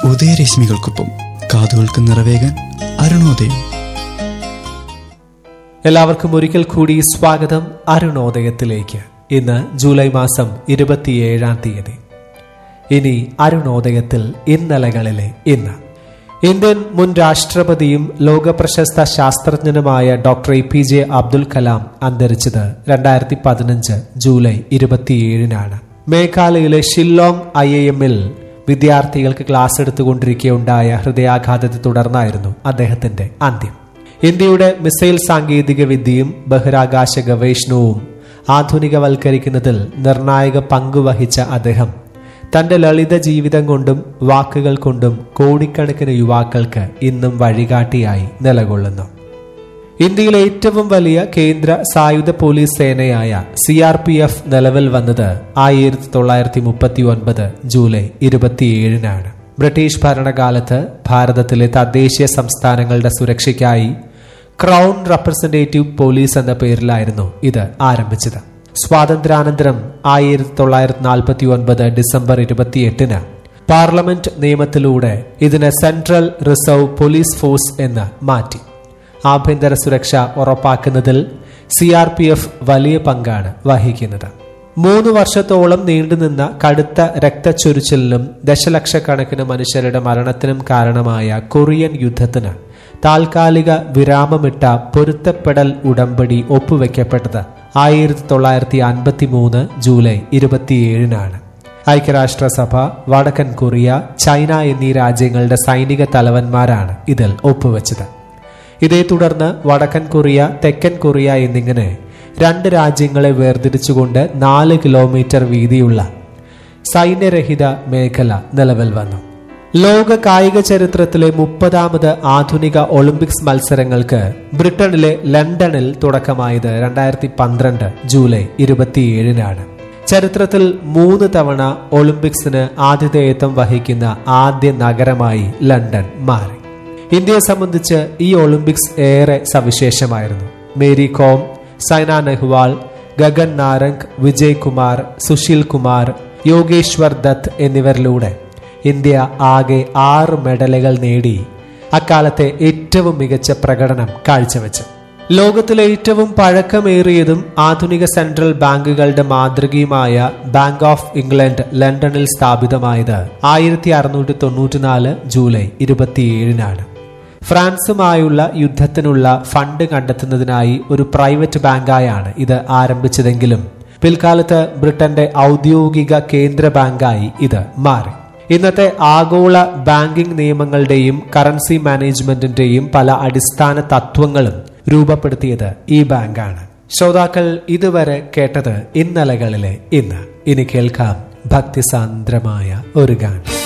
ഉദയരശ്മികൾക്കൊപ്പം കാതുകൾക്ക് നിറവേകാൻ അരുണോദയം എല്ലാവർക്കും ഒരിക്കൽ കൂടി സ്വാഗതം അരുണോദയത്തിലേക്ക് ഇന്ന് ജൂലൈ മാസം ഇരുപത്തിയേഴാം തീയതി ഇനി അരുണോദയത്തിൽ ഇന്നലകളിലെ ഇന്ന് ഇന്ത്യൻ മുൻ രാഷ്ട്രപതിയും ലോകപ്രശസ്ത ശാസ്ത്രജ്ഞനുമായ doctor A P J Abdul Kalam അന്തരിച്ചത് രണ്ടായിരത്തി പതിനഞ്ച് ജൂലൈ ഇരുപത്തിയേഴിനാണ് മേഘാലയയിലെ ഷില്ലോങ് ഐ ഐ എമ്മിൽ വിദ്യാർത്ഥികൾക്ക് ക്ലാസ് എടുത്തുകൊണ്ടിരിക്കെയുണ്ടായ ഹൃദയാഘാതത്തെ തുടർന്നായിരുന്നു അദ്ദേഹത്തിന്റെ അന്ത്യം ഇന്ത്യയുടെ മിസൈൽ സാങ്കേതിക വിദ്യയും ബഹിരാകാശ ഗവേഷണവും ആധുനികവൽക്കരിക്കുന്നതിൽ നിർണായക പങ്കുവഹിച്ച അദ്ദേഹം തന്റെ ലളിത ജീവിതം കൊണ്ടും വാക്കുകൾ കൊണ്ടും കോടിക്കണക്കിന് യുവാക്കൾക്ക് ഇന്നും വഴികാട്ടിയായി നിലകൊള്ളുന്നു ഇന്ത്യയിലെ ഏറ്റവും വലിയ കേന്ദ്ര സായുധ പോലീസ് സേനയായ സി ആർ പി എഫ് നിലവിൽ വന്നത് ആയിരത്തി തൊള്ളായിരത്തി മുപ്പത്തി ഒൻപത് ജൂലൈ ഇരുപത്തിയേഴിനാണ് ബ്രിട്ടീഷ് ഭരണകാലത്ത് ഭാരതത്തിലെ തദ്ദേശീയ സംസ്ഥാനങ്ങളുടെ സുരക്ഷയ്ക്കായി ക്രൗൺ റെപ്രസെന്റേറ്റീവ് പോലീസ് എന്ന പേരിലായിരുന്നു ഇത് ആരംഭിച്ചത് സ്വാതന്ത്ര്യാനന്തരം ആയിരത്തി തൊള്ളായിരത്തി നാൽപ്പത്തി ഒൻപത് ഡിസംബർ ഇരുപത്തിയെട്ടിന് പാർലമെന്റ് നിയമത്തിലൂടെ ഇതിന് സെൻട്രൽ റിസർവ് പോലീസ് ഫോഴ്സ് എന്ന് മാറ്റി ആഭ്യന്തര സുരക്ഷ ഉറപ്പാക്കുന്നതിൽ സി ആർ പി എഫ് വലിയ പങ്കാണ് വഹിക്കുന്നത് മൂന്ന് വർഷത്തോളം നീണ്ടുനിന്ന കടുത്ത രക്തച്ചൊരിച്ചിലിനും ദശലക്ഷക്കണക്കിന് മനുഷ്യരുടെ മരണത്തിനും കാരണമായ കൊറിയൻ യുദ്ധത്തിന് താൽക്കാലിക വിരാമമിട്ട പൊരുത്തപ്പെടൽ ഉടമ്പടി ഒപ്പുവെക്കപ്പെട്ടത് ആയിരത്തി തൊള്ളായിരത്തി അൻപത്തി മൂന്ന് ജൂലൈ ഇരുപത്തിയേഴിനാണ് ഐക്യരാഷ്ട്രസഭ വടക്കൻ കൊറിയ ചൈന എന്നീ രാജ്യങ്ങളുടെ സൈനിക തലവന്മാരാണ് ഇതിൽ ഒപ്പുവെച്ചത് ഇതേ തുടർന്ന് വടക്കൻ കൊറിയ തെക്കൻ കൊറിയ എന്നിങ്ങനെ രണ്ട് രാജ്യങ്ങളെ വേർതിരിച്ചുകൊണ്ട് നാല് കിലോമീറ്റർ വീതിയുള്ള സൈന്യരഹിത മേഖല നിലവിൽ വന്നു ലോക കായിക ചരിത്രത്തിലെ മുപ്പതാമത് ആധുനിക ഒളിമ്പിക്സ് മത്സരങ്ങൾക്ക് ബ്രിട്ടനിലെ ലണ്ടനിൽ തുടക്കമായത് രണ്ടായിരത്തി പന്ത്രണ്ട് ജൂലൈ ഇരുപത്തിയേഴിനാണ് ചരിത്രത്തിൽ മൂന്ന് തവണ ഒളിമ്പിക്സിന് ആതിഥേയത്വം വഹിക്കുന്ന ആദ്യ നഗരമായി ലണ്ടൻ മാറി ഇന്ത്യയെ സംബന്ധിച്ച് ഈ ഒളിമ്പിക്സ് ഏറെ സവിശേഷമായിരുന്നു മേരി കോം സൈന നെഹ്വാൾ ഗഗൻ നാരംഗ് വിജയ് കുമാർ സുശീൽ കുമാർ യോഗേശ്വർ ദത്ത് എന്നിവരിലൂടെ ഇന്ത്യ ആകെ ആറ് മെഡലുകൾ നേടി അക്കാലത്തെ ഏറ്റവും മികച്ച പ്രകടനം കാഴ്ചവെച്ചു ലോകത്തിലെ ഏറ്റവും പഴക്കമേറിയതും ആധുനിക സെൻട്രൽ ബാങ്കുകളുടെ മാതൃകയുമായ ബാങ്ക് ഓഫ് ഇംഗ്ലണ്ട് ലണ്ടനിൽ സ്ഥാപിതമായത് ആയിരത്തി അറുന്നൂറ്റി തൊണ്ണൂറ്റിനാല് ജൂലൈ ഇരുപത്തിയേഴിനാണ് ഫ്രാൻസുമായുള്ള യുദ്ധത്തിനുള്ള ഫണ്ട് കണ്ടെത്തുന്നതിനായി ഒരു പ്രൈവറ്റ് ബാങ്കായാണ് ഇത് ആരംഭിച്ചതെങ്കിലും പിൽക്കാലത്ത് ബ്രിട്ടന്റെ ഔദ്യോഗിക കേന്ദ്ര ബാങ്കായി ഇത് മാറി ഇന്നത്തെ ആഗോള ബാങ്കിംഗ് നിയമങ്ങളുടെയും കറൻസി മാനേജ്മെന്റിന്റെയും പല അടിസ്ഥാന തത്വങ്ങളും രൂപപ്പെടുത്തിയത് ഈ ബാങ്കാണ് ശ്രോതാക്കൾ ഇതുവരെ കേട്ടത് ഇന്നലകളിലെ ഇന്ന് ഇനി കേൾക്കാം ഭക്തിസാന്ദ്രമായ ഒരു ഗാനം